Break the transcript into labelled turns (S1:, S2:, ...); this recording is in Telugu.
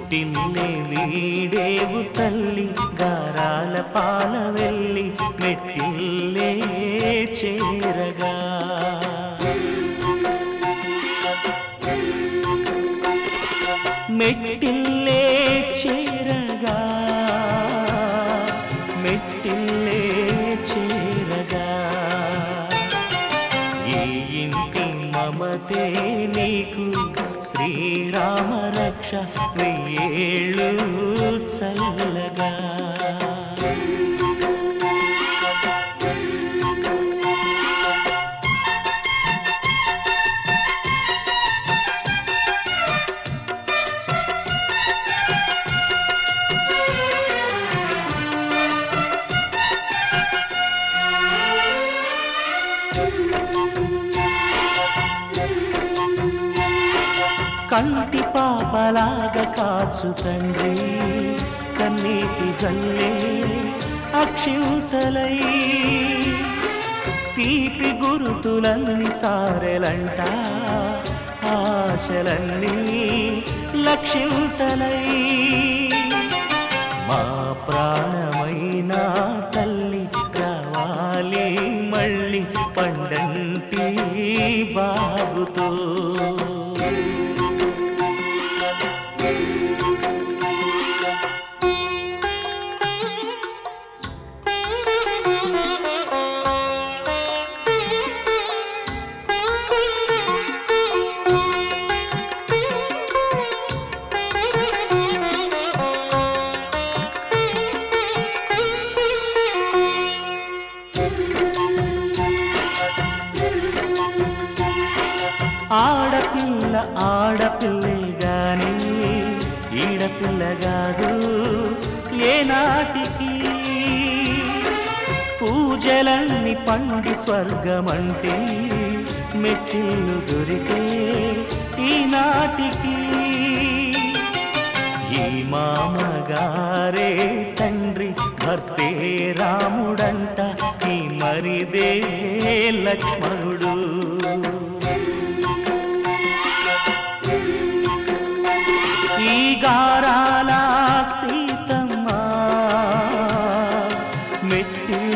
S1: పుట్టిన్నే వీడేవు తల్లి గారాల పాల వెళ్ళి మెట్టిల్లే చేరగా మెట్టిల్లే చేరగా మెట్టిల్లే చేరగా ఈ ఇంటి మమతే నీకు శ్రీరామ రక్ష వెయ్యేళ్ళు చల్లగా కంటి పాపలాగా కాచు తండ్రి కన్నీటి జల్లే అక్షింతలై తీపి గురుతులన్నీ సారెలంట ఆశలన్నీ లక్షింతలై మా ప్రాణమైన తల్లి రావాలి మళ్ళీ పండంటి బాబుతో ఆడపిల్ల ఆడపిల్లే గాని ఈడపిల్ల కాదు ఏనాటికి పూజలన్నీ పండి స్వర్గమంటే మెట్టిల్లు దొరికే ఈనాటికి ఈ మామగారే తండ్రి భర్తే రాముడంట ఈ మరిదే లక్ష్మణుడు ఈ గారాల సీతమ్మ మెట్టి